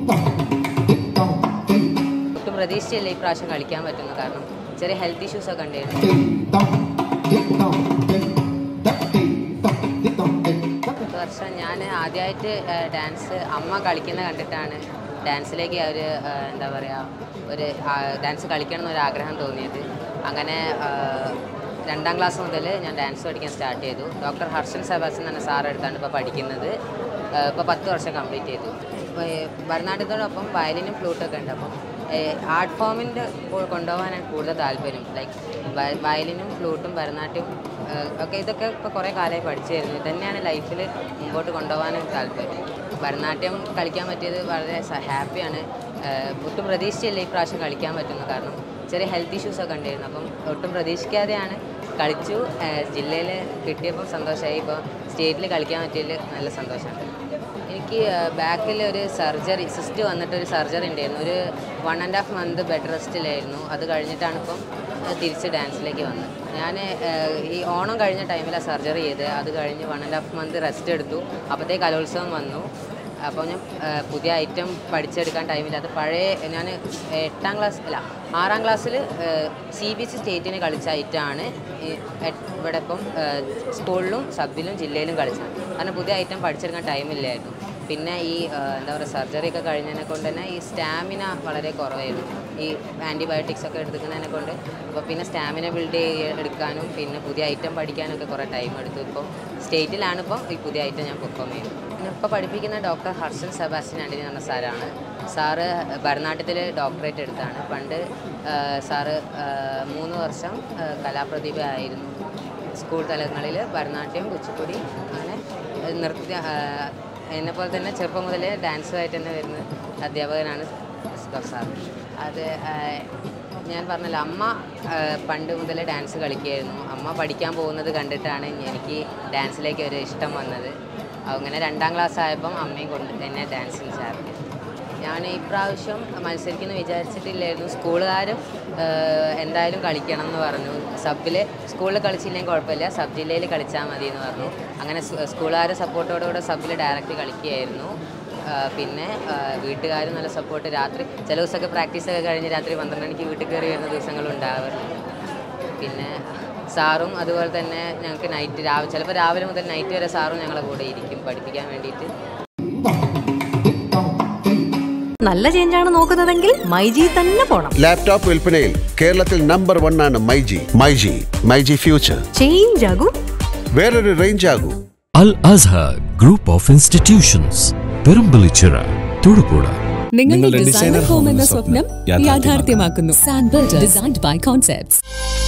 ഒട്ടും പ്രതീക്ഷിച്ചില്ല ഈ പ്രാവശ്യം കളിക്കാൻ പറ്റുന്നു കാരണം ചെറിയ ഹെൽത്ത് ഇഷ്യൂസ് ഒക്കെ ഉണ്ടായിരുന്നു പത്ത് വർഷം ഞാൻ ആദ്യമായിട്ട് ഡാൻസ് അമ്മ കളിക്കുന്ന കണ്ടിട്ടാണ് ഡാൻസിലേക്ക് ഒരു എന്താ പറയുക ഒരു ഡാൻസ് കളിക്കണം എന്നൊരു ആഗ്രഹം തോന്നിയത് അങ്ങനെ ആ, രണ്ടാം ക്ലാസ് മുതൽ ഞാൻ ഡാൻസ് പഠിക്കാൻ സ്റ്റാർട്ട് ചെയ്തു ഡോക്ടർ ഹർഷൻ സെബാസ്റ്റ്യൻ എന്ന സാർ അടുത്താണ് ഇപ്പോൾ പഠിക്കുന്നത് ഇപ്പോൾ പത്ത് വർഷം കംപ്ലീറ്റ് ചെയ്തു ഇപ്പൊ, ഏ, ഭരതനാട്യത്തോടൊപ്പം വയലിനും ഫ്ലൂട്ടൊക്കെ ഉണ്ട് അപ്പം ആർട്ട് ഫോമിൻ്റെ കൊണ്ടുപോകാനാണ് കൂടുതൽ താല്പര്യം ലൈക്ക് വയലിനും ഫ്ലൂട്ടും ഭരതനാട്യവും ഏഹ് ഒക്കെ ഇതൊക്കെ ഇപ്പോൾ കുറേ കാലമായി പഠിച്ചായിരുന്നു ഇത് തന്നെയാണ് ലൈഫിൽ മുമ്പോട്ട് കൊണ്ടുപോകാനും താല്പര്യം ഭരതനാട്യം കളിക്കാൻ പറ്റിയത് വളരെ ഹാപ്പിയാണ് ഒട്ടും പ്രതീക്ഷിച്ചില്ല ഈ പ്രാവശ്യം കളിക്കാൻ പറ്റുന്നു കാരണം ചെറിയ ഹെൽത്ത് ഇഷ്യൂസ് ഒക്കെ ഉണ്ടായിരുന്നു അപ്പം ഒട്ടും പ്രതീക്ഷിക്കാതെയാണ് കളിച്ചു ജില്ലയിൽ കിട്ടിയപ്പം സന്തോഷമായി ഇപ്പോൾ സ്റ്റേറ്റിൽ കളിക്കാൻ പറ്റിയതിൽ നല്ല സന്തോഷമുണ്ട് എനിക്ക് ബാക്കിൽ ഒരു സർജറി സിസ്റ്റ് വന്നിട്ട് ഒരു സർജറി ഉണ്ടായിരുന്നു ഒരു one and half month bed റെസ്റ്റിലായിരുന്നു അത് കഴിഞ്ഞിട്ടാണ് ഇപ്പം ഏഹ് തിരിച്ച് ഡാൻസിലേക്ക് വന്നത് ഞാൻ ഈ ഓണം കഴിഞ്ഞ ടൈമിലാണ് സർജറി ചെയ്ത് അത് കഴിഞ്ഞ് one and half month rest എടുത്തു അപ്പോഴത്തേക്ക് കലോത്സവം വന്നു അപ്പോൾ ഞാൻ ഏഹ് പുതിയ ഐറ്റം പഠിച്ചെടുക്കാൻ ടൈമില്ല അത് പഴയ ഞാൻ എട്ടാം ക്ലാസ് അല്ല ആറാം ക്ലാസ്സിൽ സി ബി എസ് ഇ സ്റ്റേറ്റിന് കളിച്ച ഐറ്റമാണ് ഈ എട്ട് ഇവിടെ ഇപ്പം ഏഹ് സ്കൂളിലും സബിലും ജില്ലയിലും കളിച്ചത് കാരണം പുതിയ ഐറ്റം പഠിച്ചെടുക്കാൻ ടൈമില്ലായിരുന്നു പിന്നെ ഈ ഏഹ് എന്താ പറയുക സർജറി ഒക്കെ കഴിഞ്ഞതിനെ കൊണ്ട് തന്നെ ഈ സ്റ്റാമിന വളരെ കുറവായിരുന്നു ഈ ആൻറ്റിബയോട്ടിക്സ് ഒക്കെ എടുക്കുന്നതിനെ കൊണ്ട് അപ്പോൾ പിന്നെ സ്റ്റാമിന ബിൽഡ് ചെയ്ത് എടുക്കാനും പിന്നെ പുതിയ ഐറ്റം പഠിക്കാനൊക്കെ കുറേ ടൈം എടുത്തു ഇപ്പോൾ സ്റ്റേറ്റിലാണ് ഇപ്പം ഈ പുതിയ ഐറ്റം ഞാൻ പെർഫോം ചെയ്യുന്നത് പിന്നെ ഇപ്പോൾ പഠിപ്പിക്കുന്ന ഡോക്ടർ ഹർഷൻ സെബാസ്റ്റ്യൻ ആൻഡി എന്ന് പറഞ്ഞ സാറാണ് സാറ് ഭരതനാട്യത്തിൽ ഡോക്ടറേറ്റ് എടുത്താണ് പണ്ട് ഏഹ് സാറ് ഏഹ് മൂന്ന് വർഷം ഏഹ് കലാപ്രതിഭ ആയിരുന്നു സ്കൂൾ തലങ്ങളിൽ ഭരതനാട്യം കുച്ചിപ്പുടി അങ്ങനെ ഏഹ് നൃത്യ ഏഹ് എന്നെപ്പോലെ തന്നെ ചെറുപ്പം മുതലേ ഡാൻസുമായിട്ട് തന്നെ വരുന്ന അധ്യാപകനാണ് സാർ അത് ഏഹ് ഞാൻ പറഞ്ഞല്ലോ അമ്മ ഏഹ് പണ്ട് മുതലേ ഡാൻസ് കളിക്കുമായിരുന്നു അമ്മ പഠിക്കാൻ പോകുന്നത് കണ്ടിട്ടാണ് എനിക്ക് ഡാൻസിലേക്ക് ഒരു ഇഷ്ടം വന്നത് അങ്ങനെ രണ്ടാം ക്ലാസ് ആയപ്പം അമ്മയും കൊണ്ട് എന്നെ ഡാൻസിന് ചേർത്ത് ഞാൻ ഇപ്രാവശ്യം മത്സരിക്കുന്നു വിചാരിച്ചിട്ടില്ലായിരുന്നു സ്കൂളുകാരും ഏഹ്, എന്തായാലും കളിക്കണം എന്ന് പറഞ്ഞു സബിൽ സ്കൂളിൽ കളിച്ചില്ലെങ്കിൽ കുഴപ്പമില്ല സബ് ജില്ലയിൽ കളിച്ചാൽ മതി എന്ന് പറഞ്ഞു അങ്ങനെ സ് സ്കൂളുകാരുടെ സപ്പോർട്ടോടുകൂടെ സബിൽ ഡയറക്റ്റ് കളിക്കുകയായിരുന്നു ഏഹ്, പിന്നെ ഏഹ്, വീട്ടുകാരും നല്ല സപ്പോർട്ട് രാത്രി ചില ദിവസമൊക്കെ പ്രാക്ടീസൊക്കെ കഴിഞ്ഞ് രാത്രി പന്ത്രണ്ട് മണിക്ക് വീട്ടിൽ കയറി വരുന്ന ദിവസങ്ങളുണ്ടാവാറുണ്ട് പിന്നെ സാറും അതുപോലെ തന്നെ ഞങ്ങൾക്ക് നൈറ്റ് രാവിലെ ചിലപ്പോൾ രാവിലെ മുതൽ നൈറ്റ് വരെ സാറും ഞങ്ങളെ കൂടെ ഇരിക്കും പഠിപ്പിക്കാൻ വേണ്ടിയിട്ട് നല്ല ചേഞ്ചാണ് നോക്കുന്നതെങ്കിൽ മൈജി തന്നെ പോണം ലാപ്ടോപ്പ് വിൽപ്പനയിൽ കേരളത്തിൽ നമ്പർ വൺ ആണ് myG myG myG future change ആകും വേറൊരു റേഞ്ച് ആകൂ Al Azhar Group of Institutions, Perumbalichira, Tudupura. നിങ്ങളുടെ ഡിസൈനർ ഹോം എന്ന സ്വപ്നം യാഥാർത്ഥ്യമാക്കുന്നു സാൻബിൾഡ് ഡിസൈൻഡ് ബൈ കോൺസെപ്റ്റ്സ്